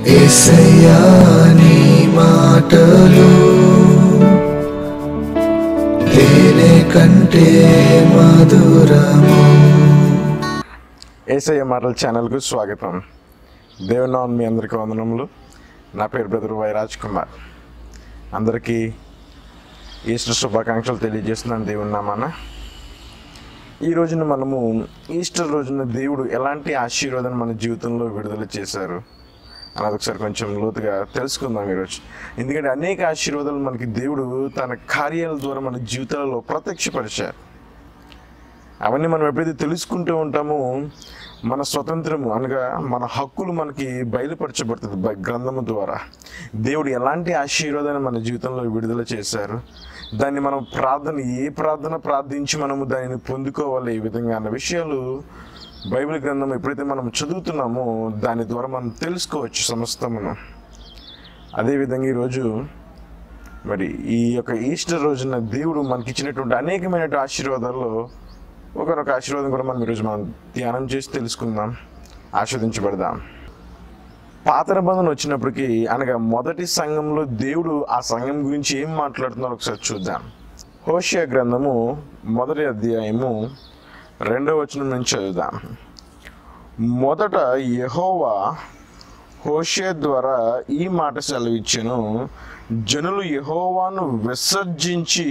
ఏసయ్యా నీ మాటలు తేనె కంటే మధురము ఏసయ్య మాటల ఛానల్కు స్వాగతం దేవునామం మీ అందరికీ వందనములు నా పేరు బ్రదర్ వై రాజ్ కుమార్ అందరికీ ఈస్టర్ శుభాకాంక్షలు తెలియజేస్తున్నాను దేవుని నామాన ఈ రోజున మనము ఈస్టర్ రోజున దేవుడు ఎలాంటి ఆశీర్వాదం మన జీవితంలో విడుదల చేశారు అన్నది ఒకసారి కొంచెం లోతుగా తెలుసుకుందాం ఈరోజు ఎందుకంటే అనేక ఆశీర్వాదాలు మనకి దేవుడు తన కార్యాల ద్వారా మన జీవితాలలో ప్రత్యక్షపరిచారు అవన్నీ మనం ఎప్పుడైతే తెలుసుకుంటూ ఉంటామో మన స్వతంత్రము అనగా మన హక్కులు మనకి బయలుపరచబడుతుంది బ- గ్రంథము ద్వారా దేవుడు ఎలాంటి ఆశీర్వాదాన్ని మన జీవితంలో విడుదల చేశారు దాన్ని మనం ప్రార్థన ఏ ప్రార్థన ప్రార్థించి మనము దానిని పొందుకోవాలి ఈ విధంగా అన్న విషయాలు బైబిల్ గ్రంథం ఎప్పుడైతే మనం చదువుతున్నామో దాని ద్వారా మనం తెలుసుకోవచ్చు సమస్తమును అదేవిధంగా ఈరోజు మరి ఈ యొక్క ఈస్టర్ రోజున దేవుడు మనకి ఇచ్చినటువంటి అనేకమైన ఆశీర్వాదాల్లో ఒకనొక ఆశీర్వాదం కూడా మనం ఈరోజు మనం ధ్యానం చేసి తెలుసుకుందాం ఆస్వాదించబడదాం పాత నిబంధన వచ్చినప్పటికీ అనగా మొదటి సంఘంలో దేవుడు ఆ సంఘం గురించి ఏం మాట్లాడుతున్నారో ఒకసారి చూద్దాం హోషియా గ్రంథము మొదటి అధ్యాయము రెండవ వచనం నుంచి చదువుదాం మొదట యెహోవా హోషే ద్వారా ఈ మాట సెలవిచ్చెను జనులు యెహోవాను విసర్జించి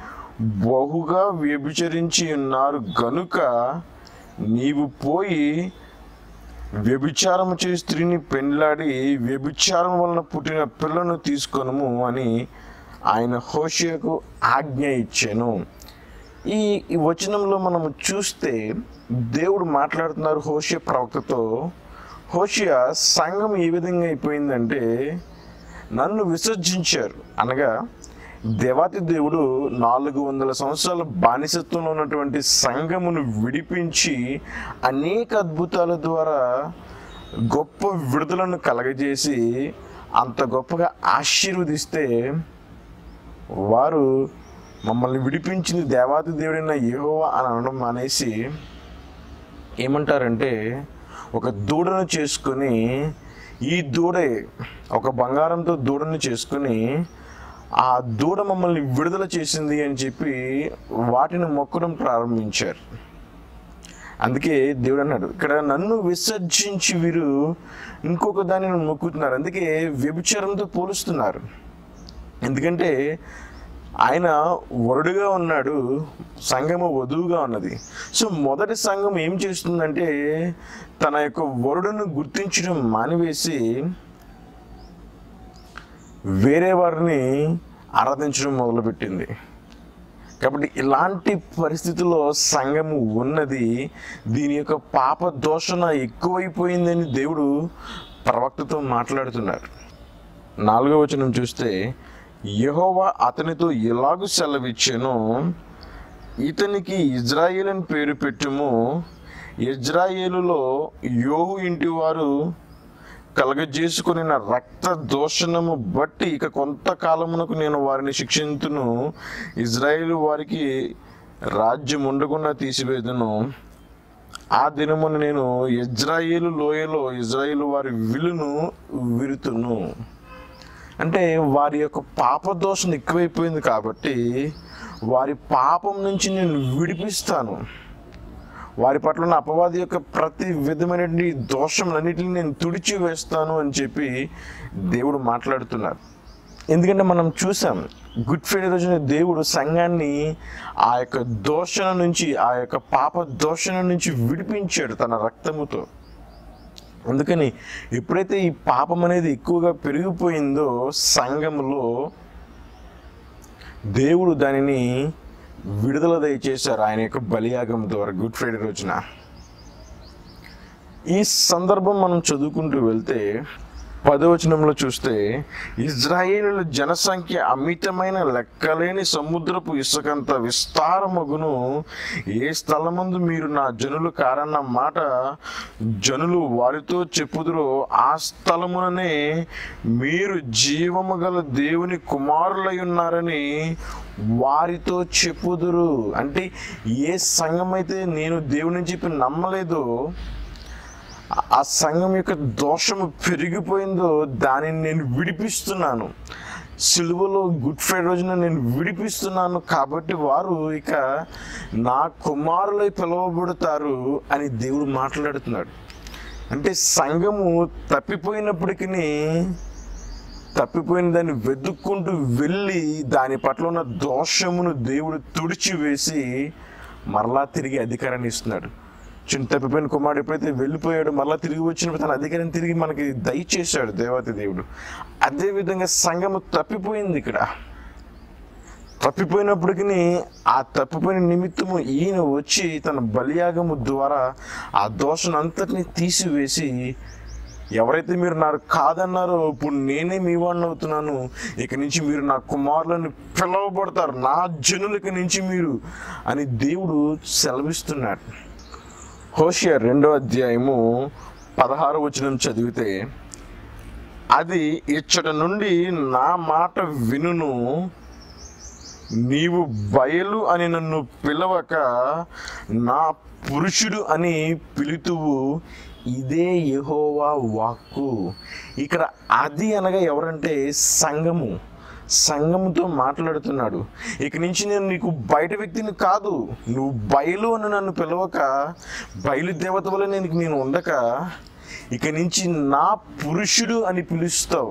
బహుగా వ్యభిచరించి ఉన్నారు గనుక నీవు పోయి వ్యభిచారము చేసి స్త్రీని పెండ్లాడి వ్యభిచారం వలన పుట్టిన పిల్లను తీసుకొనుము అని ఆయన హోషియకు ఆజ్ఞ ఇచ్చాను ఈ ఈ వచనంలో మనం చూస్తే దేవుడు మాట్లాడుతున్నారు హోషియ ప్రవక్తతో హోషియ సంఘం ఏ విధంగా అయిపోయిందంటే నన్ను విసర్జించారు అనగా దేవాతి దేవుడు నాలుగు వందల సంవత్సరాల బానిసత్వంలో ఉన్నటువంటి సంఘమును విడిపించి అనేక అద్భుతాల ద్వారా గొప్ప విడుదలను కలగజేసి అంత గొప్పగా ఆశీర్వదిస్తే వారు మమ్మల్ని విడిపించింది దేవాతి దేవుడైన యెహోవా అని అనడం మానేసి ఏమంటారంటే ఒక దూడను చేసుకొని ఈ దూడే ఒక బంగారంతో దూడను చేసుకొని ఆ దూడ మమ్మల్ని విడుదల చేసింది అని చెప్పి వాటిని మొక్కడం ప్రారంభించారు అందుకే దేవుడు అన్నాడు ఇక్కడ నన్ను విసర్జించి వీరు ఇంకొక దానిని మొక్కుతున్నారు అందుకే వ్యభిచారంతో పోలుస్తున్నారు ఎందుకంటే ఆయన వరుడుగా ఉన్నాడు సంఘము వధువుగా ఉన్నది సో మొదటి సంఘం ఏం చేస్తుందంటే తన యొక్క వరుడును గుర్తించడం మానివేసి వేరే వారిని ఆరాధించడం మొదలుపెట్టింది కాబట్టి ఇలాంటి పరిస్థితుల్లో సంఘము ఉన్నది దీని యొక్క పాప దోషణ ఎక్కువైపోయిందని దేవుడు ప్రవక్తతో మాట్లాడుతున్నారు నాలుగో వచనం చూస్తే యెహోవా అతనితో ఎలాగూ సెలవిచ్చాను ఇతనికి ఇజ్రాయేల్ అని పేరు పెట్టుము ఇజ్రాయేలులో యోహు ఇంటి వారు కలగజేసుకుని నా రక్త దోషణము బట్టి ఇక కొంతకాలమునకు నేను వారిని శిక్షింతును ఇజ్రాయేల్ వారికి రాజ్యం ఉండకుండా తీసివేదును ఆ దినమున నేను ఇజ్రాయేలు లోయలో ఇజ్రాయేల్ వారి విలును విరుతును అంటే వారి యొక్క పాప దోషం ఎక్కువైపోయింది కాబట్టి వారి పాపం నుంచి నేను విడిపిస్తాను వారి పట్ల ఉన్న అపవాది యొక్క ప్రతి విధమైనటువంటి దోషములన్నిటిని నేను తుడిచి వేస్తాను అని చెప్పి దేవుడు మాట్లాడుతున్నారు ఎందుకంటే మనం చూసాం గుడ్ ఫ్రైడే రోజున దేవుడు సంఘాన్ని ఆ యొక్క దోషణ నుంచి ఆ యొక్క పాప దోషణ నుంచి విడిపించాడు తన రక్తముతో అందుకని ఎప్పుడైతే ఈ పాపం అనేది ఎక్కువగా పెరిగిపోయిందో సంఘములో దేవుడు దానిని విడుదల దయచేశారు ఆయన యొక్క బలియాగం ద్వారా గుడ్ ఫ్రైడే రోజున ఈ సందర్భం మనం చదువుకుంటూ వెళ్తే పదవచనంలో చూస్తే ఇజ్రాయేలుల జనసంఖ్య అమితమైన లెక్కలేని సముద్రపు ఇసుకంత విస్తారమగును ఏ స్థలమందు మీరు నా జనులు కారన్న మాట జనులు వారితో చెప్పుదురో ఆ స్థలముననే మీరు జీవము గల దేవుని కుమారులై ఉన్నారని వారితో చెప్పుదురు అంటే ఏ సంఘమైతే నేను దేవుని చెప్పి నమ్మలేదో ఆ సంఘం యొక్క దోషము పెరిగిపోయిందో దానిని నేను విడిపిస్తున్నాను సిలువలో గుడ్ ఫ్రైడే రోజున నేను విడిపిస్తున్నాను కాబట్టి వారు ఇక నా కుమారులై పిలువబడతారు అని దేవుడు మాట్లాడుతున్నాడు అంటే సంఘము తప్పిపోయినప్పటికీ తప్పిపోయిన దాన్ని వెతుక్కుంటూ వెళ్ళి దాని పట్ల ఉన్న దోషమును దేవుడు తుడిచివేసి మరలా తిరిగి అధికారాన్ని ఇస్తున్నాడు చిన్న తప్పిపోయిన కుమారుడు ఎప్పుడైతే వెళ్ళిపోయాడో మరలా తిరిగి వచ్చినప్పుడు తన అధికారం తిరిగి మనకి దయచేశాడు దేవాతి దేవుడు అదేవిధంగా సంఘము తప్పిపోయింది ఇక్కడ తప్పిపోయినప్పటికీ ఆ తప్పిపోయిన నిమిత్తము ఈయన వచ్చి తన బలియాగము ద్వారా ఆ దోషను అంతటిని తీసివేసి ఎవరైతే మీరు నాకు కాదన్నారో ఇప్పుడు నేనే మీ వాడిని అవుతున్నాను ఇక నుంచి మీరు నా కుమారులను పిలవబడతారు నా జనులకి నుంచి మీరు అని దేవుడు సెలవిస్తున్నాడు హోషియా రెండో అధ్యాయము పదహారు వచనం చదివితే అది ఇచ్చట నుండి నా మాట వినును నీవు బయలు అని నన్ను పిలవక నా పురుషుడు అని పిలుతువు ఇదే యెహోవా వాక్కు ఇక్కడ అది అనగా ఎవరంటే సంఘము సంఘముతో మాట్లాడుతున్నాడు ఇక నుంచి నేను నీకు బయట వ్యక్తిని కాదు నువ్వు బయలు అని నన్ను పిలవక బయలు దేవత వల్ల నేను నేను ఉండక ఇక నుంచి నా పురుషుడు అని పిలుస్తావు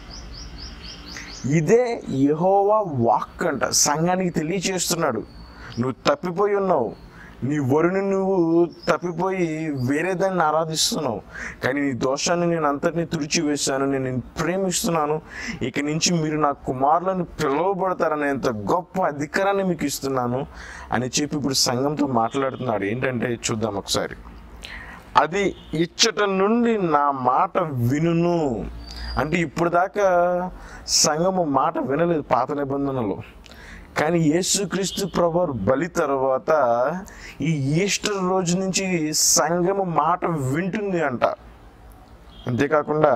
ఇదే యెహోవా వాక్ అంట సంఘానికి తెలియచేస్తున్నాడు నువ్వు తప్పిపోయి ఉన్నావు నీ వరుని నువ్వు తప్పిపోయి వేరే దాన్ని ఆరాధిస్తున్నావు కానీ నీ దోషాన్ని నేను అంతటినీ తుడిచివేశాను నేను నిన్ను ప్రేమిస్తున్నాను ఇక నుంచి మీరు నా కుమారులను పిలువబడతారనేంత గొప్ప అధికారాన్ని మీకు ఇస్తున్నాను అని చెప్పి ఇప్పుడు సంఘంతో మాట్లాడుతున్నాడు ఏంటంటే చూద్దాం ఒకసారి అది ఇచ్చట నుండి నా మాట వినును అంటే ఇప్పుడు దాకా సంఘము మాట వినలేదు పాత నిబంధనలో కానీ యేసుక్రీస్తు ప్రభు బలి తర్వాత ఈ ఈస్టర్ రోజు నుంచి సంఘము మాట వింటుంది అంట అంతేకాకుండా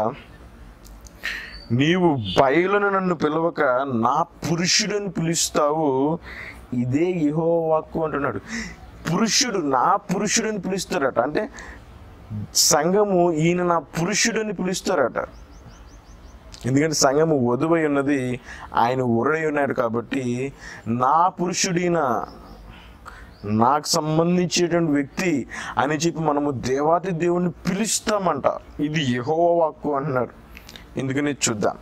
నీవు బయలును నన్ను పిలవక నా పురుషుడని పిలుస్తావు ఇదే ఇహో వాక్కు అంటున్నాడు పురుషుడు నా పురుషుడని పిలుస్తారట అంటే సంఘము ఈయన నా పురుషుడని పిలుస్తారట ఎందుకంటే సంఘము వధువై ఉన్నది ఆయన ఉరై ఉన్నాడు కాబట్టి నా పురుషుడిన నాకు సంబంధించేటువంటి వ్యక్తి అని చెప్పి మనము దేవాతి దేవుణ్ణి పిలుస్తామంట ఇది యెహోవా వాక్కు అంటున్నారు ఎందుకని చూద్దాం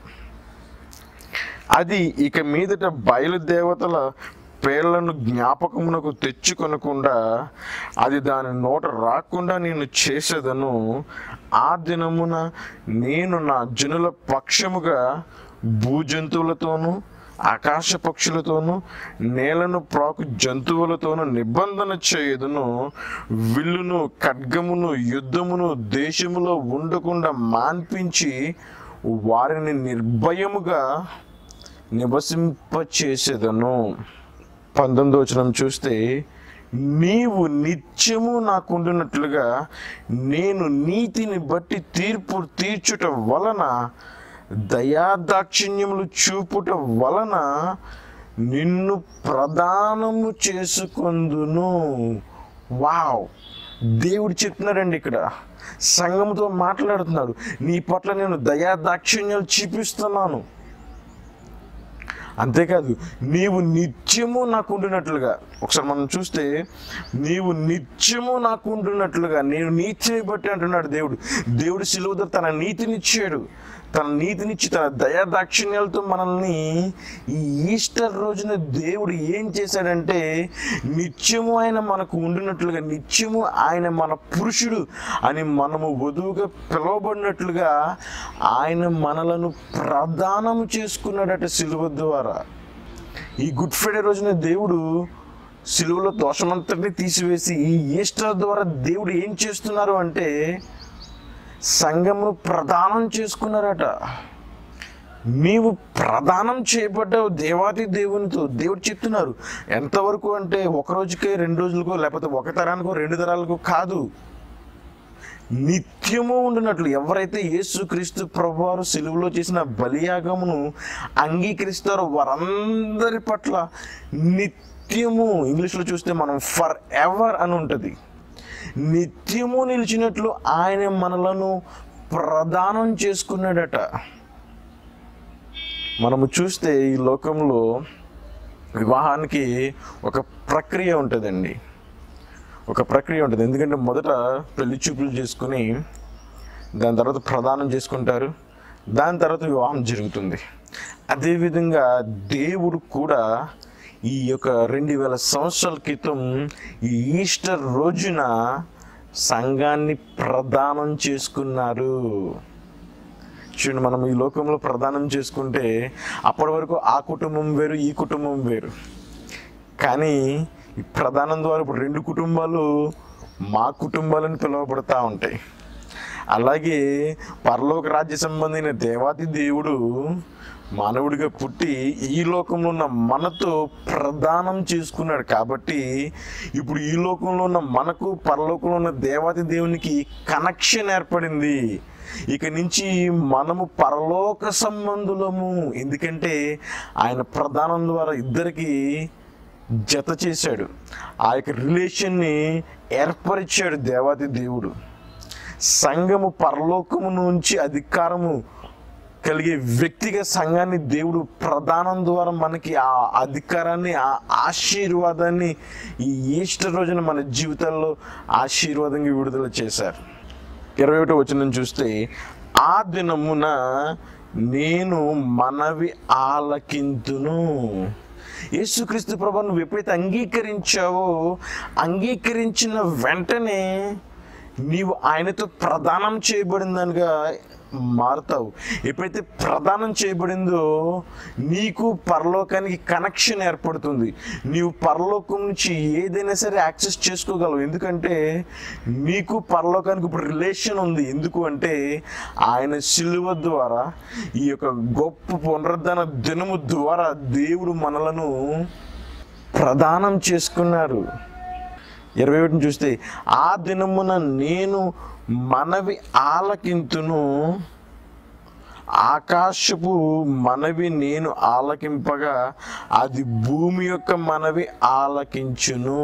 అది ఇక మీదట బయలుదేవతల పేర్లను జ్ఞాపకమునకు తెచ్చుకొనకుండా అది దాని నోట రాకుండా నేను చేసేదను ఆ దినమున నేను నా జనుల పక్షముగా భూజంతువులతోనూ ఆకాశ పక్షులతోనూ నేలను ప్రాకు జంతువులతోనూ నిబంధన చేయదును విల్లును ఖడ్గమును యుద్ధమును దేశములో ఉండకుండా మాన్పించి వారిని నిర్భయముగా నివసింపచేసేదను పంతొమ్మిది వచనం చూస్తే నీవు నిత్యము నాకుండినట్లుగా నేను నీతిని బట్టి తీర్పు తీర్చుట వలన దయాదాక్షిణ్యములు చూపుట వలన నిన్ను ప్రదానము చేసుకొందును వావ్ దేవుడు చెప్తున్నాడండి ఇక్కడ సంఘంతో మాట్లాడుతున్నాడు నీ పట్ల నేను దయాదాక్షిణ్యాలు చూపిస్తున్నాను అంతేకాదు నీవు నిత్యము నాకు ఉండినట్లుగా ఒకసారి మనం చూస్తే నీవు నిత్యము నాకు ఉండినట్లుగా నేను నీతిని బట్టి అంటున్నాడు దేవుడు దేవుడు సిలువతో తన నీతినిచ్చాడు తన నీతినిచ్చి తన దయా దాక్షిణ్యాలతో మనల్ని ఈ ఈస్టర్ రోజున దేవుడు ఏం చేశాడంటే నిత్యము ఆయన మనకు ఉండినట్లుగా నిత్యము ఆయన మన పురుషుడు అని మనము వధువుగా పిలువబడినట్లుగా ఆయన మనలను ప్రదానము చేసుకున్నాడట సిలువ ద్వారా ఈ గుడ్ ఫ్రైడే రోజున దేవుడు సిలువలో దోషమంతటిని తీసివేసి ఈ ఈస్టర్ ద్వారా దేవుడు ఏం చేస్తున్నారు అంటే సంఘమును ప్రదానం చేసుకున్నారట నీవు ప్రదానం చేయబడ్డావు దేవాది దేవునితో దేవుడు చెప్తున్నారు ఎంతవరకు అంటే ఒక రోజుకే రెండు రోజులకో లేకపోతే ఒక తరానికో రెండు తరాలకో కాదు నిత్యము ఉండినట్లు ఎవరైతే యేసుక్రీస్తు ప్రభువారు సిలువలో చేసిన బలియాగమును అంగీకరిస్తారో వారందరి పట్ల నిత్యము ఇంగ్లీష్లో చూస్తే మనం ఫర్ ఎవర్ అని ఉంటుంది నిత్యము నిలిచినట్లు ఆయన మనలను ప్రదానం చేసుకున్నాడట మనము చూస్తే ఈ లోకంలో వివాహానికి ఒక ప్రక్రియ ఉంటుందండి ఒక ప్రక్రియ ఉంటుంది ఎందుకంటే మొదట పెళ్లి చూపులు చేసుకుని దాని తర్వాత ప్రదానం చేసుకుంటారు దాని తర్వాత వివాహం జరుగుతుంది అదేవిధంగా దేవుడు కూడా ఈ యొక్క రెండు వేల సంవత్సరాల క్రితం ఈ ఈస్టర్ రోజున సంఘాన్ని ప్రదానం చేసుకున్నారు చూడండి మనం ఈ లోకంలో ప్రదానం చేసుకుంటే అప్పటి వరకు ఆ కుటుంబం వేరు ఈ కుటుంబం వేరు కానీ ఈ ప్రధానం ద్వారా ఇప్పుడు రెండు కుటుంబాలు మా కుటుంబాలని పిలువబడతా ఉంటాయి అలాగే పరలోక రాజ్య సంబంధమైన దేవాది దేవుడు మానవుడిగా పుట్టి ఈ లోకంలో ఉన్న మనతో ప్రదానం చేసుకున్నాడు కాబట్టి ఇప్పుడు ఈ లోకంలో ఉన్న మనకు పరలోకంలో ఉన్న దేవాది దేవునికి కనెక్షన్ ఏర్పడింది ఇక నుంచి మనము పరలోక సంబంధులము ఎందుకంటే ఆయన ప్రధానం ద్వారా ఇద్దరికి జత చేశాడు ఆ యొక్క రిలేషన్ని ఏర్పరిచాడు దేవాది దేవుడు సంఘము పరలోకము నుంచి అధికారము కలిగే వ్యక్తిగా సంఘాన్ని దేవుడు ప్రధానం ద్వారా మనకి ఆ అధికారాన్ని ఆ ఆశీర్వాదాన్ని ఈ ఈస్టర్ రోజున మన జీవితాల్లో ఆశీర్వాదంగా విడుదల చేశారు ఇరవై ఒకటో వచనం చూస్తే ఆ దినమున నేను మనవి ఆలకింతును యేసుక్రీస్తు ప్రభు నువ్వు ఎప్పుడైతే అంగీకరించావో అంగీకరించిన వెంటనే నీవు ఆయనతో ప్రదానం చేయబడిందనిగా మారుతావు ఎప్పుడైతే ప్రదానం చేయబడిందో నీకు పరలోకానికి కనెక్షన్ ఏర్పడుతుంది నీవు పరలోకం నుంచి ఏదైనా సరే యాక్సెస్ చేసుకోగలవు ఎందుకంటే నీకు పరలోకానికి ఇప్పుడు రిలేషన్ ఉంది ఎందుకు అంటే ఆయన సిలువ ద్వారా ఈ యొక్క గొప్ప పునరుద్ధరణ దినము ద్వారా దేవుడు మనలను ప్రదానం చేసుకున్నారు ఇరవై ఒకటిని చూస్తే ఆ దినమున నేను మనవి ఆలకింతును ఆకాశపు మనవి నేను ఆలకింపగా అది భూమి యొక్క మనవి ఆలకించును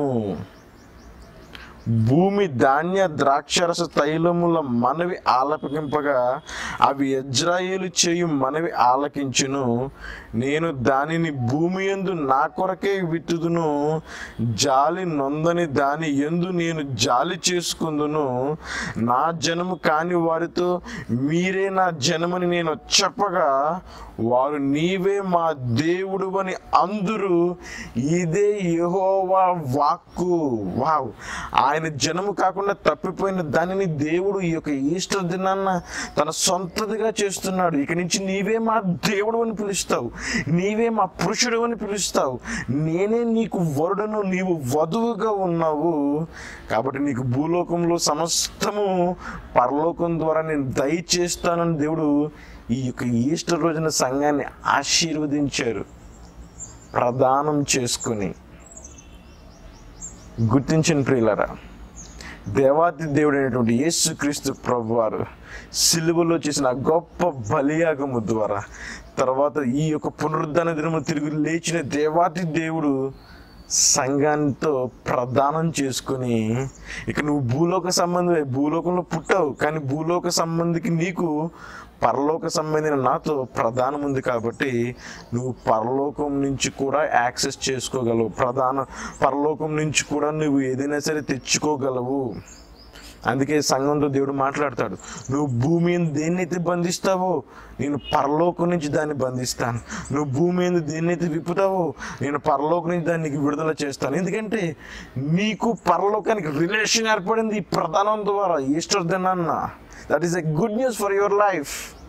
భూమి ధాన్య ద్రాక్షరస తైలముల మనవి ఆలకింపగా అవి ఇజ్రాయేలు చేయు మనవి ఆలకించును నేను దానిని భూమి యందు నా కొరకే విత్తుదును జాలి నొందని దాని ఎందు నేను జాలి చేసుకుందును నా జనము కాని వారితో మీరే నా జనమని నేను చెప్పగా వారు నీవే మా దేవుడు అని అందరూ ఇదే యెహోవా వాక్కు వావ్ ఆయన జనము కాకుండా తప్పిపోయిన దానిని దేవుడు ఈ యొక్క ఈస్టర్ దినాన్న తన సొంతదిగా చేస్తున్నాడు ఇక నుంచి నీవే మా దేవుడు అని పిలుస్తావు నీవే మా పురుషుడు అని పిలుస్తావు నేనే నీకు వరుడను నీవు వధువుగా ఉన్నావు కాబట్టి నీకు భూలోకంలో సమస్తము పరలోకం ద్వారా నేను దయచేస్తానని దేవుడు ఈ యొక్క ఈస్టర్ రోజున సంఘాన్ని ఆశీర్వదించారు ప్రదానం చేసుకుని గుర్తించిన ప్రియులరా దేవాతి దేవుడు అయినటువంటి యేసుక్రీస్తు ప్రభువారు సిలువలో చేసిన ఆ గొప్ప బలియాగము ద్వారా తర్వాత ఈ యొక్క పునరుద్ధరణ దినము తిరిగి లేచిన దేవాతి దేవుడు సంఘంతో ప్రదానం చేసుకుని ఇక నువ్వు భూలోక సంబంధమే భూలోకంలో పుట్టావు కానీ భూలోక సంబంధికి నీకు పరలోక సంబంధించిన నాతో ప్రధానం ఉంది కాబట్టి నువ్వు పరలోకం నుంచి కూడా యాక్సెస్ చేసుకోగలవు ప్రధాన పరలోకం నుంచి కూడా నువ్వు ఏదైనా సరే తెచ్చుకోగలవు అందుకే సంఘంతో దేవుడు మాట్లాడతాడు నువ్వు భూమి మీద దేన్నైతే బంధిస్తావో నేను పరలోకం నుంచి దాన్ని బంధిస్తాను నువ్వు భూమి మీద దేన్నైతే విప్పుతావో నేను పరలోకం నుంచి దాన్ని నీకు విడుదల చేస్తాను ఎందుకంటే నీకు పరలోకానికి రిలేషన్ ఏర్పడింది ఈ ప్రధానం ద్వారా ఈస్టర్ దినాన్న that is a good news for your life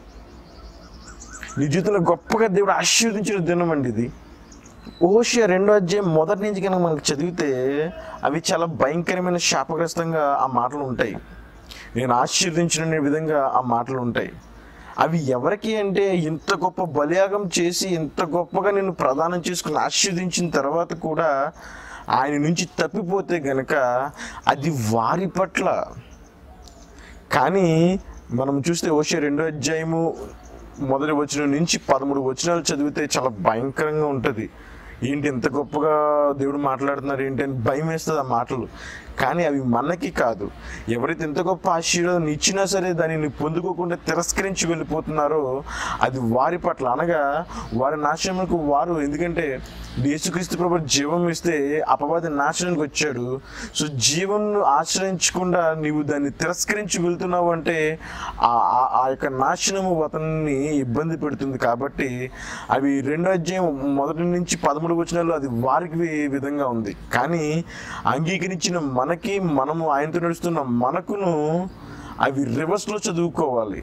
నీ జీవితంలో గొప్పగా దేవుడు ఆశీర్వదించిన దినం అండి ఇది ఓషియా రెండో అధ్యాయం మొదటి నుంచి కనుక మనకు చదివితే అవి చాలా భయంకరమైన శాపగ్రస్తంగా ఆ మాటలు ఉంటాయి నేను ఆశీర్వదించిన విధంగా ఆ మాటలు ఉంటాయి అవి ఎవరికి అంటే ఇంత గొప్ప బలియాగం చేసి ఇంత గొప్పగా నేను ప్రదానం చేసుకుని ఆశీర్వదించిన తర్వాత కూడా ఆయన నుంచి తప్పిపోతే గనక అది వారి పట్ల కానీ మనం చూస్తే ఓషే రెండో అధ్యాయము మొదటి వచనం నుంచి పదమూడు వచనాలు చదివితే చాలా భయంకరంగా ఉంటుంది ఏంటి ఎంత గొప్పగా దేవుడు మాట్లాడుతున్నారు ఏంటి అని భయం వేస్తుంది ఆ మాటలు కానీ అవి మనకి కాదు ఎవరైతే ఎంత గొప్ప ఆశీర్వాదం ఇచ్చినా సరే దానిని పొందుకోకుండా తిరస్కరించి వెళ్ళిపోతున్నారో అది వారి పట్ల అనగా వారి నాశనములకు వారు ఎందుకంటే యేసుక్రీస్తు ప్రభు జీవం ఇస్తే అపవాది నాశనానికి వచ్చాడు సో జీవంను ఆశ్రయించకుండా నీవు దాన్ని తిరస్కరించి వెళ్తున్నావు అంటే ఆ ఆ- ఆ యొక్క నాశనము అతన్ని ఇబ్బంది పెడుతుంది కాబట్టి అవి రెండో అధ్యాయం మొదటి నుంచి పదమూడు వచనాలు అది వారికి వి- విధంగా ఉంది కానీ అంగీకరించిన మనకి మనము ఆయనతో నడుస్తున్న మనకును అవి రివర్స్లో చదువుకోవాలి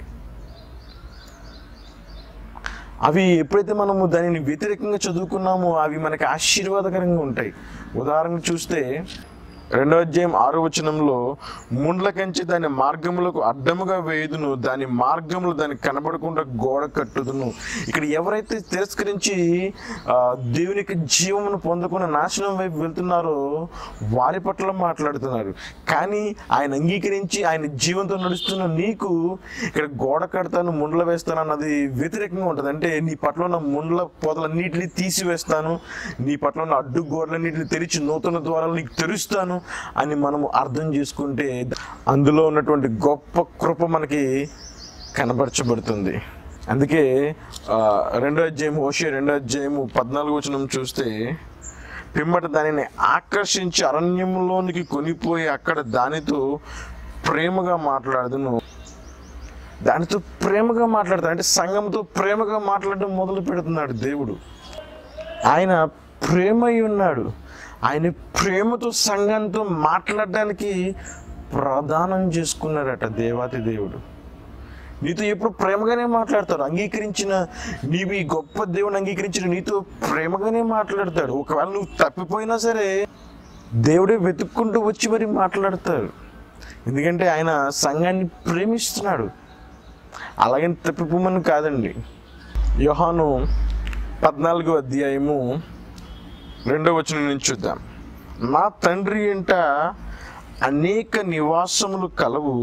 అవి ఎప్పుడైతే మనము దానిని వ్యతిరేకంగా చదువుకున్నామో అవి మనకి ఆశీర్వాదకరంగా ఉంటాయి ఉదాహరణ చూస్తే రెండో అధ్యాయం ఆరో వచనంలో ముండ్ల కంచి దాని మార్గములకు అడ్డముగా వేయుదును దాని మార్గములు దానికి కనబడకుండా గోడ కట్టుదును ఇక్కడ ఎవరైతే తిరస్కరించి ఆ, దేవునికి జీవమును పొందకుండా నాశనం వైపు వెళ్తున్నారో వారి పట్ల మాట్లాడుతున్నారు కానీ ఆయన అంగీకరించి ఆయన జీవంతో నడుస్తున్న నీకు ఇక్కడ గోడ కడతాను ముండ్ల వేస్తాను అన్నది వ్యతిరేకంగా ఉంటుంది అంటే నీ పట్ల ఉన్న ముండ్ల పొదలన్నిటిని తీసివేస్తాను నీ పట్ల ఉన్న అడ్డు గోడలన్నిటిని తెరిచి నూతన ద్వారాలు నీకు తెరుస్తాను అని మనము అర్థం చేసుకుంటే అందులో ఉన్నటువంటి గొప్ప కృప మనకి కనబరచబడుతుంది అందుకే ఆ, రెండో అధ్యాయం ఓషే రెండో అధ్యాయము పద్నాలుగు వచనం చూస్తే పిమ్మట దానిని ఆకర్షించి అరణ్యంలోనికి కొనిపోయి అక్కడ దానితో ప్రేమగా మాట్లాడును దానితో ప్రేమగా మాట్లాడతాడు అంటే సంఘంతో ప్రేమగా మాట్లాడడం మొదలు పెడుతున్నాడు దేవుడు ఆయన ప్రేమ అయి ఉన్నాడు ఆయన ప్రేమతో సంఘంతో మాట్లాడడానికి ప్రదానం చేసుకున్నాడట దేవాతి దేవుడు నీతో ఎప్పుడు ప్రేమగానే మాట్లాడతాడు అంగీకరించిన నీవి గొప్ప దేవుని అంగీకరించిన నీతో ప్రేమగానే మాట్లాడతాడు ఒకవేళ నువ్వు తప్పిపోయినా సరే దేవుడే వెతుక్కుంటూ వచ్చి మరి మాట్లాడతాడు ఎందుకంటే ఆయన సంఘాన్ని ప్రేమిస్తున్నాడు అలాగే తప్పిపోమని కాదండి యోహాను పద్నాలుగో అధ్యాయము రెండో వచనం నుంచి చూద్దాం నా తండ్రి ఇంట అనేక నివాసములు కలవు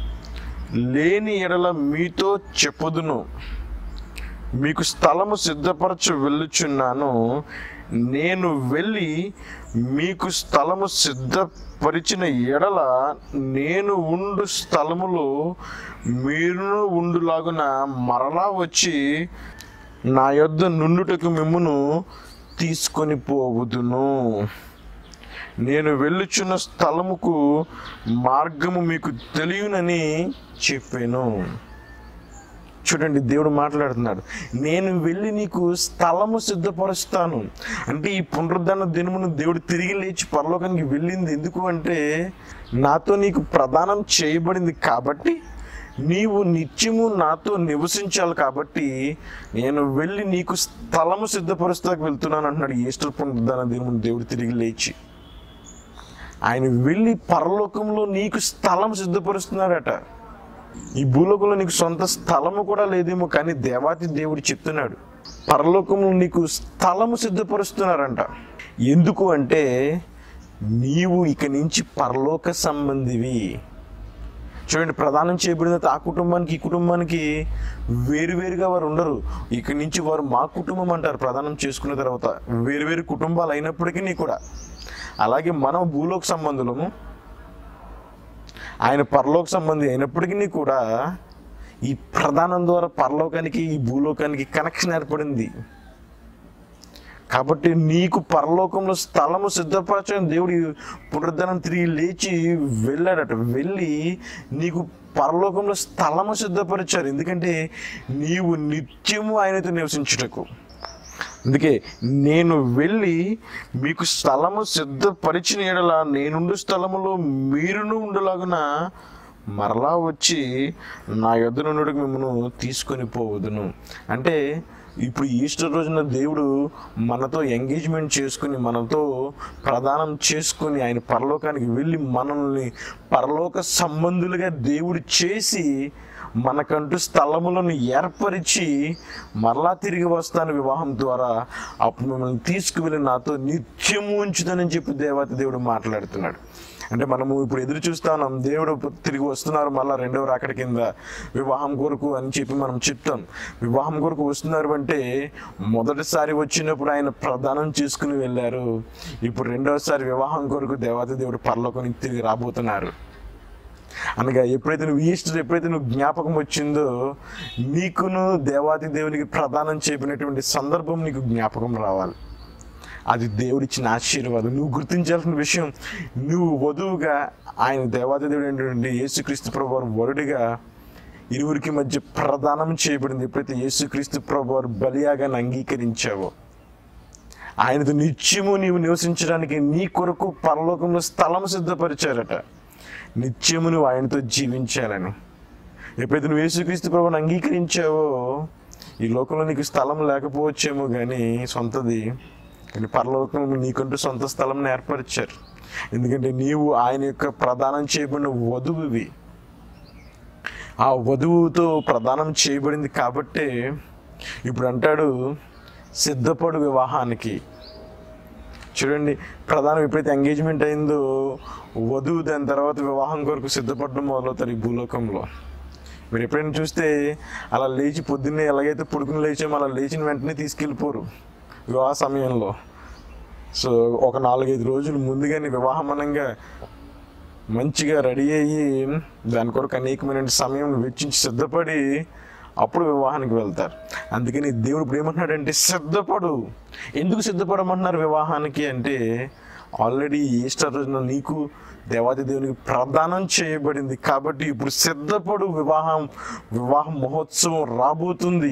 లేని ఎడల మీతో చెప్పుదును మీకు స్థలము సిద్ధపరచు వెళ్ళుచున్నాను నేను వెళ్ళి మీకు స్థలము సిద్ధపరిచిన ఎడల నేను ఉండు స్థలములో మీరును ఉండులాగున మరలా వచ్చి నా యొద్ద నుండుటకు మిమ్మును తీసుకొని పోవుదును నేను వెళ్ళుచున్న స్థలముకు మార్గము మీకు తెలియనని చెప్పాను చూడండి దేవుడు మాట్లాడుతున్నాడు నేను వెళ్ళి నీకు స్థలము సిద్ధపరుస్తాను అంటే ఈ పునరుద్ధరణ దినమును దేవుడు తిరిగి లేచి పరలోకానికి వెళ్ళింది ఎందుకు అంటే నాతో నీకు ప్రదానం చేయబడింది కాబట్టి నీవు నిత్యము నాతో నివసించాలి కాబట్టి నేను వెళ్ళి నీకు స్థలము సిద్ధపరుస్తాకు వెళ్తున్నాను అంటున్నాడు ఈస్టర్ పునరుద్ధరణ దినమును దేవుడు తిరిగి లేచి ఆయన వెళ్ళి పరలోకంలో నీకు స్థలం సిద్ధపరుస్తున్నాడట ఈ భూలోకంలో నీకు సొంత స్థలము కూడా లేదేమో కానీ దేవాతి దేవుడు చెప్తున్నాడు పరలోకంలో నీకు స్థలము సిద్ధపరుస్తున్నారంట ఎందుకు అంటే నీవు ఇక నుంచి పరలోక సంబంధివి చూడండి ప్రదానం చేయబడిన ఆ కుటుంబానికి ఈ కుటుంబానికి వేరువేరుగా వారు ఉండరు ఇక్కడి నుంచి వారు మా కుటుంబం అంటారు ప్రదానం చేసుకున్న తర్వాత వేరువేరు కుటుంబాలు అయినప్పటికీ కూడా అలాగే మనం భూలోక సంబంధులము ఆయన పరలోక సంబంధి అయినప్పటికీ కూడా ఈ ప్రధానం ద్వారా పరలోకానికి ఈ భూలోకానికి కనెక్షన్ ఏర్పడింది కాబట్టి నీకు పరలోకంలో స్థలము సిద్ధపరచని దేవుడు పునరుద్ధరణ తిరిగి లేచి వెళ్ళాడట వెళ్ళి నీకు పరలోకంలో స్థలము సిద్ధపరిచారు ఎందుకంటే నీవు నిత్యము ఆయనతో నివసించుటకు అందుకే నేను వెళ్ళి మీకు స్థలము సిద్ధపరిచిన ఎడల నేనుండు స్థలములో మీరును ఉండలాగున మరలా వచ్చి నా యొద్ద నుండి మిమ్మల్ని తీసుకొని పోవదును అంటే ఇప్పుడు ఈస్టర్ రోజున దేవుడు మనతో ఎంగేజ్మెంట్ చేసుకుని మనతో ప్రదానం చేసుకుని ఆయన పరలోకానికి వెళ్ళి మనల్ని పరలోక సంబంధులుగా దేవుడు చేసి మనకంటూ స్థలములను ఏర్పరిచి మరలా తిరిగి వస్తాను వివాహం ద్వారా అప్పుడు మిమ్మల్ని తీసుకువెళ్ళి నాతో నిత్యము ఉంచుతానని చెప్పి దేవత దేవుడు మాట్లాడుతున్నాడు అంటే మనము ఇప్పుడు ఎదురు చూస్తా ఉన్నాం దేవుడు తిరిగి వస్తున్నారు మళ్ళీ రెండవ రాకడ కింద వివాహం కొరకు అని చెప్పి మనం చెప్తాం వివాహం కొరకు వస్తున్నారు అంటే మొదటిసారి వచ్చినప్పుడు ఆయన ప్రదానం చేసుకుని వెళ్ళారు ఇప్పుడు రెండవసారి వివాహం కొరకు దేవాది దేవుడు పరలోకానికి తిరిగి రాబోతున్నారు అనగా ఎప్పుడైతే నువ్వు ఈస్టర్ ఎప్పుడైతే నువ్వు జ్ఞాపకం వచ్చిందో నీకును దేవాది దేవునికి ప్రదానం చెప్పినటువంటి సందర్భం నీకు జ్ఞాపకం రావాలి అది దేవుడిచ్చిన ఆశీర్వాదం నువ్వు గుర్తించాల్సిన విషయం నువ్వు వధువుగా ఆయన దేవాది దేవుడు అయినటువంటి యేసుక్రీస్తు ప్రభు వారు వరుడిగా ఇరువురికి మధ్య ప్రదానం చేయబడింది ఎప్పుడైతే యేసుక్రీస్తు ప్రభు వారు బలియాగాన్ని అంగీకరించావో ఆయనతో నిత్యము నీవు నివసించడానికి నీ కొరకు పరలోకంలో స్థలం సిద్ధపరిచారట నిత్యము నువ్వు ఆయనతో జీవించాలని ఎప్పుడైతే నువ్వు యేసుక్రీస్తు ప్రభుని అంగీకరించావో ఈ లోకంలో నీకు స్థలం లేకపోవచ్చేమో కానీ సొంతది కానీ పరలోకంలో నీకంటూ సొంత స్థలం ఏర్పరిచారు ఎందుకంటే నీవు ఆయన యొక్క ప్రదానం చేయబడిన వధువువి ఆ వధువుతో ప్రదానం చేయబడింది కాబట్టే ఇప్పుడు అంటాడు సిద్ధపడు వివాహానికి చూడండి ప్రధానం ఎప్పుడైతే ఎంగేజ్మెంట్ అయిందో వధువు దాని తర్వాత వివాహం కొరకు సిద్ధపడడం మొదలవుతారు ఈ భూలోకంలో మీరు ఎప్పుడైనా చూస్తే అలా లేచి పొద్దున్నే ఎలాగైతే పుడుకుని లేచామో అలా లేచిన వెంటనే తీసుకెళ్ళిపోరు వివాహ సమయంలో సో ఒక నాలుగైదు రోజులు ముందుగానే వివాహం అనంగా మంచిగా రెడీ అయ్యి దాని కొరకు అనేకమైన సమయం వెచ్చించి సిద్ధపడి అప్పుడు వివాహానికి వెళ్తారు అందుకని దేవుడు ఇప్పుడు ఏమంటున్నాడంటే సిద్ధపడు ఎందుకు సిద్ధపడమంటున్నారు వివాహానికి అంటే ఆల్రెడీ ఈస్టర్ రోజున నీకు దేవాది దేవునికి ప్రదానం చేయబడింది కాబట్టి ఇప్పుడు సిద్ధపడు వివాహం వివాహ మహోత్సవం రాబోతుంది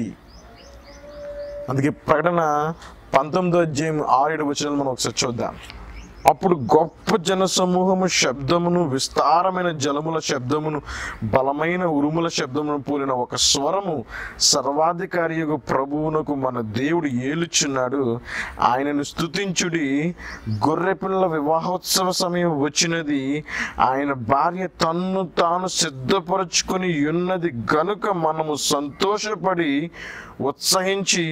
అందుకే ప్రకటన పంతొమ్మిదో అధ్యాయం ఆరేడు వచనాలు మనం ఒకసారి చూద్దాం అప్పుడు గొప్ప జన సమూహము శబ్దమును విస్తారమైన జలముల శబ్దమును బలమైన ఉరుముల శబ్దమును పోలిన ఒక స్వరము సర్వాధికారి యొక్క ప్రభువునకు మన దేవుడు ఏలుచున్నాడు ఆయనను స్తుతించుడి గొర్రెపిల్ల వివాహోత్సవ సమయం వచ్చినది ఆయన భార్య తన్ను తాను సిద్ధపరచుకొని ఉన్నది గనుక మనము సంతోషపడి ఉత్సహించి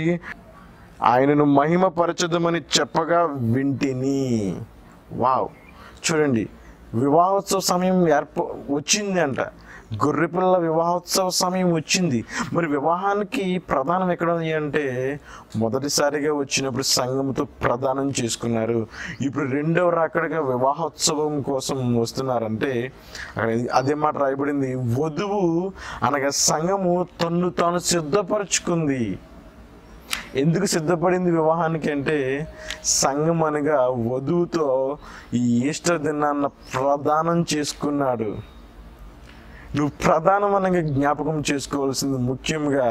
ఆయనను మహిమపరచదమని చెప్పగా వింటిని వావ్ చూడండి వివాహోత్సవ సమయం ఏర్ప వచ్చింది అంట గొర్రెపిల్ల వివాహోత్సవ సమయం వచ్చింది మరి వివాహానికి ప్రధానం ఎక్కడ ఉంది అంటే మొదటిసారిగా వచ్చినప్పుడు సంఘంతో ప్రదానం చేసుకున్నారు ఇప్పుడు రెండవ రాకడగా వివాహోత్సవం కోసం వస్తున్నారంటే అక్కడ అదే మాట రాయబడింది వధువు అనగా సంఘము తన్ను తాను సిద్ధపరచుకుంది ఎందుకు సిద్ధపడింది వివాహానికి అంటే సంఘం అనగా వధువుతో ఈ ఈస్టర్ దినాన్న ప్రదానం చేసుకున్నాడు నువ్వు ప్రధానం అనగా జ్ఞాపకం చేసుకోవాల్సింది ముఖ్యంగా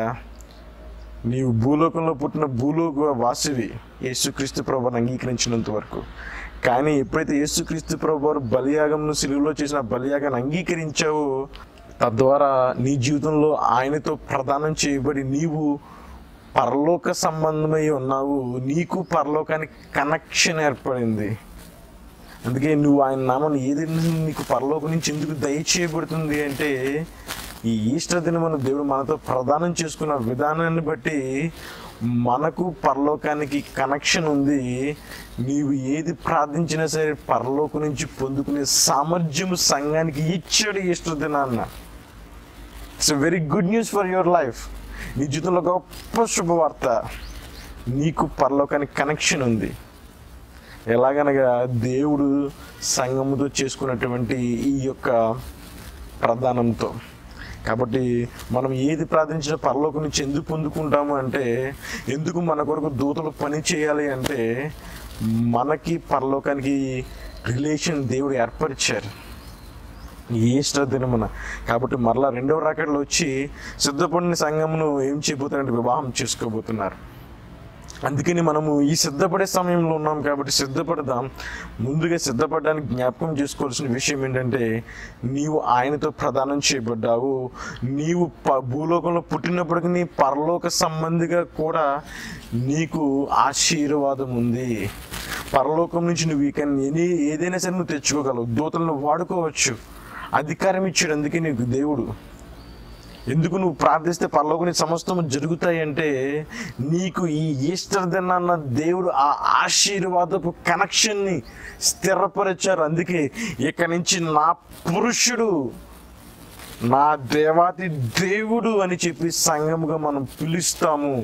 నీవు భూలోకంలో పుట్టిన భూలోక వాసివి యేసుక్రీస్తు ప్రభుని అంగీకరించినంత వరకు కానీ ఎప్పుడైతే యేసుక్రీస్తు ప్రభు వారు బలియాగంను సిలువలో చేసిన బలియాగాన్ని అంగీకరించావో తద్వారా నీ జీవితంలో ఆయనతో ప్రదానం చేయబడి నీవు పరలోక సంబంధమై ఉన్నావు నీకు పరలోకానికి కనెక్షన్ ఏర్పడింది అందుకే నువ్వు ఆయన నామం ఏది నీకు పరలోకం నుంచి ఎందుకు దయచేయబడుతుంది అంటే ఈ ఈస్టర్ దినమున దేవుడు మనతో ప్రదానం చేసుకున్న విధానాన్ని బట్టి మనకు పరలోకానికి కనెక్షన్ ఉంది నీవు ఏది ప్రార్థించినా సరే పరలోకం నుంచి పొందుకునే సామర్థ్యము సంఘానికి ఇచ్చాడు ఈస్టర్ దినాన్న it's very good news for your life నీ జీవితంలో గొప్ప శుభవార్త నీకు పరలోకానికి కనెక్షన్ ఉంది ఎలాగనగా దేవుడు సంఘముతో చేసుకున్నటువంటి ఈ యొక్క ప్రధానంతో కాబట్టి మనం ఏది ప్రార్థించిన పరలోకం నుంచి ఎందుకు పొందుకుంటాము అంటే ఎందుకు మన కొరకు దూతలు పని చేయాలి అంటే మనకి పరలోకానికి రిలేషన్ దేవుడు ఏర్పరిచారు ఈస్టర్ దినమున కాబట్టి మరలా రెండవ రాకడలో వచ్చి సిద్ధపడిన సంఘమును ఏం చేయబోతున్నారంటే వివాహం చేసుకోబోతున్నారు అందుకని మనము ఈ సిద్ధపడే సమయంలో ఉన్నాం కాబట్టి సిద్ధపడదాం ముందుగా సిద్ధపడడానికి జ్ఞాపకం చేసుకోవాల్సిన విషయం ఏంటంటే నీవు ఆయనతో ప్రదానం చేయబడ్డావు నీవు ప భూలోకంలో పుట్టినప్పటికీ నీ పరలోక సంబంధిగా కూడా నీకు ఆశీర్వాదం ఉంది పరలోకం నుంచి నువ్వు ఇక ఎనీ ఏదైనా సరే నువ్వు తెచ్చుకోగలవు దూతలను వాడుకోవచ్చు అధికారం ఇచ్చాడు అందుకే నీకు దేవుడు ఎందుకు నువ్వు ప్రార్థిస్తే పరలోకుని సమస్తము జరుగుతాయి అంటే నీకు ఈ ఈస్టర్ దినాన్న దేవుడు ఆ ఆశీర్వాదపు కనెక్షన్ని స్థిరపరిచారు అందుకే ఇక నుంచి నా పురుషుడు నా దేవాతి దేవుడు అని చెప్పి సంఘముగా మనం పిలుస్తాము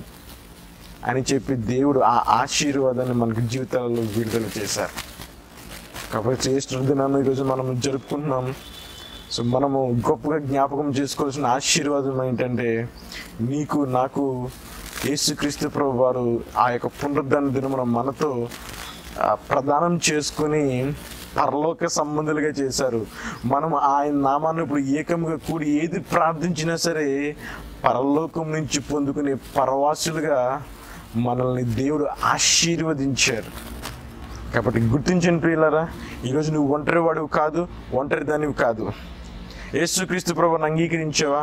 అని చెప్పి దేవుడు ఆ ఆశీర్వాదాన్ని మనకి జీవితాలలో విడుదల చేశారు కాబట్టి ఈస్టర్ దినాన్ని ఈరోజు మనం జరుపుకుంటున్నాం సో మనము గొప్పగా జ్ఞాపకం చేసుకోవాల్సిన ఆశీర్వాదం ఏంటంటే నీకు నాకు యేసుక్రీస్తు ప్రభు వారు ఆ యొక్క పునరుద్ధరణ దినమున మనతో ఆ, ప్రదానం చేసుకుని పరలోక సంబంధులుగా చేశారు మనం ఆయన నామాన్ని ఇప్పుడు ఏకముగా కూడి ఏది ప్రార్థించినా సరే పరలోకం నుంచి పొందుకునే పరవాసులుగా మనల్ని దేవుడు ఆశీర్వదించారు కాబట్టి గుర్తించండి ప్రియులారా ఈరోజు నువ్వు ఒంటరి వాడివి కాదు ఒంటరి దానివి కాదు యేసుక్రీస్తు ప్రభుని అంగీకరించావా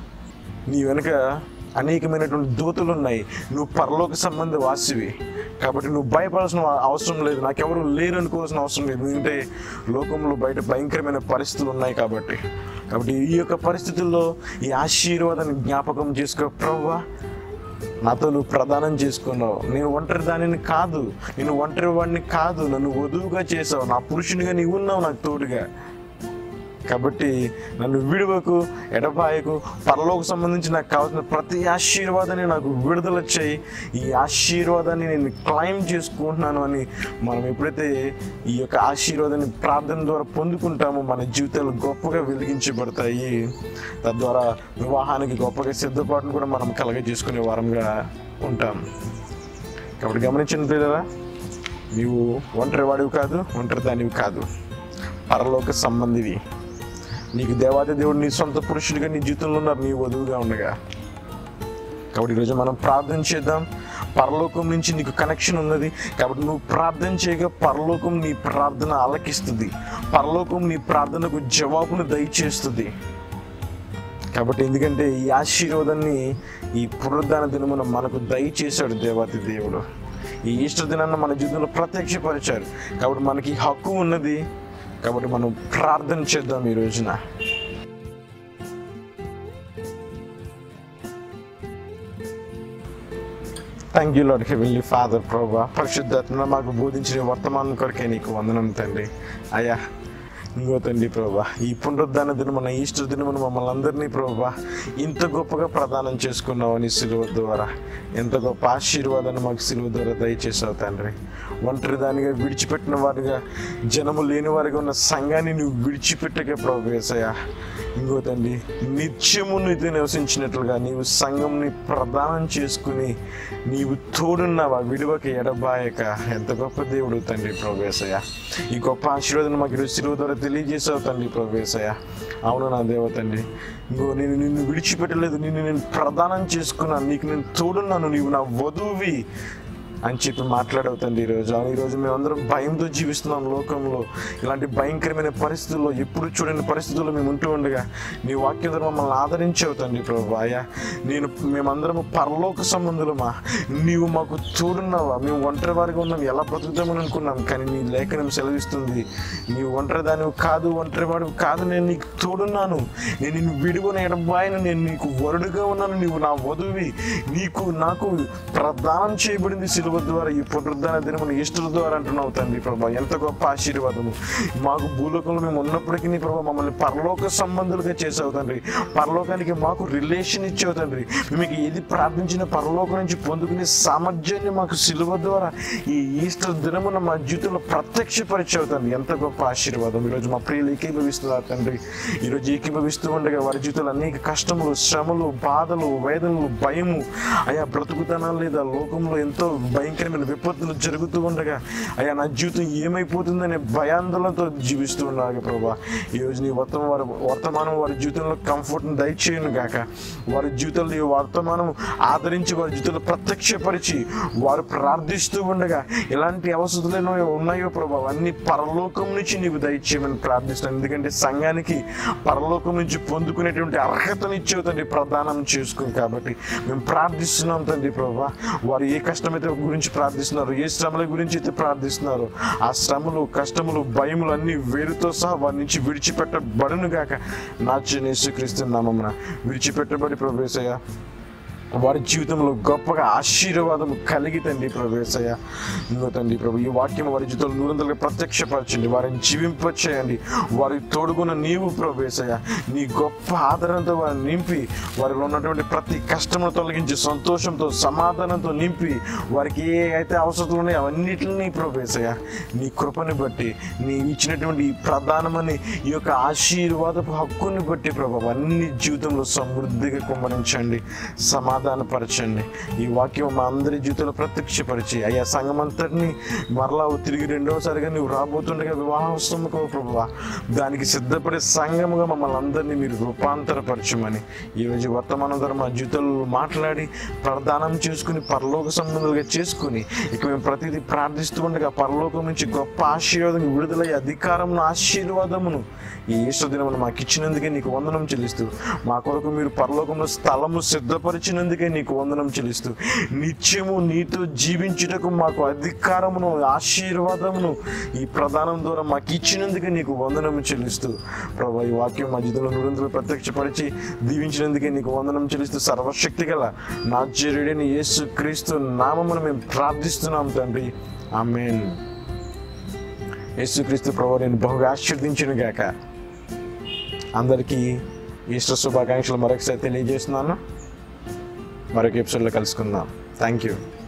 నీ వెనుక అనేకమైనటువంటి దూతలు ఉన్నాయి నువ్వు పరలోక సంబంధ వాసివి కాబట్టి నువ్వు భయపడాల్సిన అవసరం లేదు నాకెవరు లేరు అనుకోవాల్సిన అవసరం లేదు ఎందుకంటే లోకంలో బయట భయంకరమైన పరిస్థితులు ఉన్నాయి కాబట్టి కాబట్టి ఈ యొక్క పరిస్థితుల్లో ఈ ఆశీర్వాదాన్ని జ్ఞాపకం చేసుకో ప్రవ్వా నాతో నువ్వు ప్రదానం చేసుకున్నావు నేను ఒంటరి దానిని కాదు నేను ఒంటరి వాడిని కాదు నన్ను వధువుగా చేసావు నా పురుషునిగా నీవు ఉన్నావు నాకు తోడుగా కాబట్టి నన్ను విడువకు ఎడబాయకు పరలోకి సంబంధించి నాకు కావాల్సిన ప్రతి ఆశీర్వాదాన్ని నాకు విడుదల చేయి ఈ ఆశీర్వాదాన్ని నేను క్లైమ్ చేసుకుంటున్నాను అని మనం ఎప్పుడైతే ఈ యొక్క ఆశీర్వాదాన్ని ప్రార్థన ద్వారా పొందుకుంటామో మన జీవితాలు గొప్పగా వెలిగించబడతాయి తద్వారా వివాహానికి గొప్పగా సిద్ధపాటును కూడా మనం కలగజేసుకునే వారంగా ఉంటాం కాబట్టి గమనించిన పిల్లరా నీవు ఒంటరి వాడివి కాదు ఒంటరి దానివి కాదు పరలోక సంబంధివి నీకు దేవాది దేవుడు నీ సొంత పురుషుడిగా నీ జీవితంలో ఉన్నారు నీ వధువుగా ఉండగా కాబట్టి ఈరోజు మనం ప్రార్థన చేద్దాం పరలోకం నుంచి నీకు కనెక్షన్ ఉన్నది కాబట్టి నువ్వు ప్రార్థన చేయగా పరలోకం నీ ప్రార్థన ఆలకిస్తుంది పరలోకం నీ ప్రార్థనకు జవాబును దయచేస్తుంది కాబట్టి ఎందుకంటే ఈ ఆశీర్వాదాన్ని ఈ పునరుద్ధాన దినమున మనకు దయచేశాడు దేవాతి దేవుడు ఈ ఈస్టర్ దినాన్ని మన జీవితంలో ప్రత్యక్షపరిచారు కాబట్టి మనకి ఈ హక్కు ఉన్నది కాబట్టి మనం ప్రార్థన చేద్దాం ఈ రోజున thank you lord heavenly father ప్రభా పరిశుద్ధాత్మ మాకు బోధించిన వర్తమానం కొరకే నీకు వందనం తండ్రి అయ్యా ఇంకో తండ్రి ప్రభా ఈ పునరుద్ధాన దినమున ఈస్టర్ దినమున మమ్మల్ని అందరినీ ప్రభా ఇంత గొప్పగా ప్రదానం చేసుకున్నావని సిలువ ద్వారా ఎంత గొప్ప ఆశీర్వాదాన్ని మాకు సిలువ ద్వారా దయచేసావు తండ్రి ఒంటరి దానిగా విడిచిపెట్టిన వారిగా జనము లేని వారిగా ఉన్న సంఘాన్ని నువ్వు విడిచిపెట్టకే ప్రభు యేసయ్య ఇంకో తండ్రి నిత్యము నీతో నివసించినట్లుగా నీవు సంఘంని ప్రదానం చేసుకుని నీవు తోడున్నావా విడువక ఎడబాయక ఎంత గొప్ప దేవుడు తండ్రి ప్రభేశయ్య ఈ గొప్ప ఆశీర్వాదం మాకు ఈరోజు శిలువ ద్వారా తెలియజేసావు తండ్రి ప్రభేశయ్య అవును నా దేవ తండ్రి ఇంకో నేను నిన్ను విడిచిపెట్టలేదు నిన్ను నేను ప్రదానం చేసుకున్నాను నీకు నేను తోడున్నాను నీవు నా వధువి అని చెప్పి మాట్లాడవు తండ్రి ఈరోజు అవును ఈరోజు మేమందరం భయంతో జీవిస్తున్నాం లోకంలో ఇలాంటి భయంకరమైన పరిస్థితుల్లో ఎప్పుడు చూడని పరిస్థితుల్లో మేము ఉంటూ ఉండగా నీ వాక్యం ద్వారా మమ్మల్ని ఆదరించావు తండ్రి ప్రభు అయ్యా నేను మేమందరం పరలోక సంబంధులమా నీవు మాకు తోడున్నావా మేము ఒంటరి వారిగా ఉన్నాం ఎలా బ్రతుకుతామని అనుకున్నాం కానీ నీ లేఖనం సెలవిస్తుంది నీవు ఒంటరి దానివి కాదు ఒంటరి వాడివి కాదు నేను నీకు తోడున్నాను నేను నిన్ను విడువన ఎడబాయను నేను నీకు వరుడుగా ఉన్నాను నీవు నా వధువి నీకు నాకు ప్రదానం చేయబడింది సిలువ ద్వారా ఈ పునరుద్ధాన దినమును ఈస్టర్ ద్వారా అంటున్నావు తండ్రి ప్రభా ఎంత గొప్ప ఆశీర్వాదము మాకు భూలోకంలో మేము ఉన్నప్పటికీ నీ ప్రభా మమ్మల్ని పరలోక సంబంధులుగా చేసావు తండ్రి పరలోకానికి మాకు రిలేషన్ ఇచ్చావు తండ్రి మీకు ఏది ప్రార్థించిన పరలోకం నుంచి పొందుకునే సామర్థ్యాన్ని మాకు సిలువ ద్వారా ఈ ఈస్టర్ దినమున మా జీవితంలో ప్రత్యక్షపరిచావు తండ్రి ఎంత గొప్ప ఆశీర్వాదం ఈరోజు మా ప్రియులు ఏకీభవిస్తున్నారు తండ్రి ఈరోజు ఏకీభవిస్తూ ఉండగా వారి జీవితంలో అనేక కష్టములు శ్రమలు బాధలు వేదనలు భయము అయా బ్రతుకుతనాలు లేదా లోకంలో ఎంతో భయంకరమైన విపత్తులు జరుగుతూ ఉండగా అయ్యా నా జీవితం ఏమైపోతుందనే భయాందోళనతో జీవిస్తూ ఉన్నారు ప్రభా ఈరోజు నీ వర్తమానం వారి వర్తమానం వారి జీవితంలో కంఫర్ట్ని దయచేయను గాక వారి జీవితంలో ఈ వర్తమానం ఆదరించి వారి జీవితంలో ప్రత్యక్షపరిచి వారు ప్రార్థిస్తూ ఉండగా ఎలాంటి అవసరాలు ఎన్నో ఉన్నాయో ప్రభా అన్ని పరలోకం నుంచి నీకు దయచేయమని ప్రార్థిస్తున్నాను ఎందుకంటే సంఘానికి పరలోకం నుంచి పొందుకునేటువంటి అర్హతను ఇచ్చేవు తండ్రి ప్రదానం చేసుకుని కాబట్టి మేము ప్రార్థిస్తున్నాం తండ్రి ప్రభా వారు ఏ కష్టమైతే గురించి ప్రార్థిస్తున్నారు ఏ శ్రమల గురించి అయితే ప్రార్థిస్తున్నారు ఆ శ్రమలు కష్టములు భయములు అన్ని వేరుతో సహా వారి నుంచి విడిచిపెట్టబడును గాక నా యేసుక్రీస్తు నామమున విడిచిపెట్టబడి ప్రవేశయ్య వారి జీవితంలో గొప్పగా ఆశీర్వాదం కలిగి తండ్రి ప్రవేశయ్య ఇంకో తండ్రి ప్రభు ఈ వాక్యం వారి జీవితంలో నూరంతలుగా ప్రత్యక్షపరచండి వారిని జీవింపచేయండి వారి తోడుగున్న నీవు ప్రవేశయ్య నీ గొప్ప ఆదరణతో వారిని నింపి వారిలో ఉన్నటువంటి ప్రతి కష్టమును తొలగించి సంతోషంతో సమాధానంతో నింపి వారికి ఏ అయితే అవసరాలు ఉన్నాయో అవన్నిటిని ప్రవేశయ్య నీ కృపని బట్టి నీ ఇచ్చినటువంటి ఈ ప్రధానమని ఈ యొక్క ఆశీర్వాదపు హక్కుని బట్టి ప్రభు అన్ని జీవితంలో సమృద్ధిగా కుమ్మరించండి సమాధానపరచండి ఈ వాక్యం మా అందరి జీవితంలో ప్రత్యక్షపరిచి అయ్యా సంఘం అంతటిని మరలా తిరిగి రెండవసారిగా నువ్వు రాబోతుండగా వివాహోత్సవముకు ప్రభువా దానికి సిద్ధపడే సంఘముగా మమ్మల్ని అందరినీ మీరు రూపాంతరపరచమని ఈరోజు వర్తమానం ద్వారా మా జీవితంలో మాట్లాడి ప్రదానం చేసుకుని పరలోక సంబంధాలుగా చేసుకుని ఇక మేము ప్రతిదీ ప్రార్థిస్తూ ఉండగా పరలోకం నుంచి గొప్ప ఆశీర్వాదం విడుదలయ్యే అధికారమును ఆశీర్వాదమును ఈ యేసుదినమును మాకు ఇచ్చినందుకే నీకు వందనం చెల్లిస్తూ మా కొరకు మీరు పరలోకంలో స్థలము సిద్ధపరిచినందుకే నీకు వందనం చెల్లిస్తూ నిత్యము నీతో జీవించుటకు మాకు అధికారమును ఆశీర్వాదమును ఈ ప్రధానం ద్వారా మాకు ఇచ్చినందుకే నీకు వందనం చెల్లిస్తూ ప్రభు ఈ వాక్యం మా జీవితంలో నిరంతరం ప్రత్యక్షపరిచి దీవించినందుకే నీకు వందనం చెల్లిస్తూ సర్వశక్తి గల నా చెరుడని యేసు క్రీస్తు నామమును మేము ప్రార్థిస్తున్నాం తండ్రి ఆమెన్ యేసుక్రీస్తు ప్రభు నేను బహుగా ఆశీర్దించిన గాక అందరికీ ఈస్టర్ శుభాకాంక్షలు మరొకసారి తెలియజేస్తున్నాను మరొక ఎపిసోడ్లో కలుసుకుందాం థ్యాంక్ యూ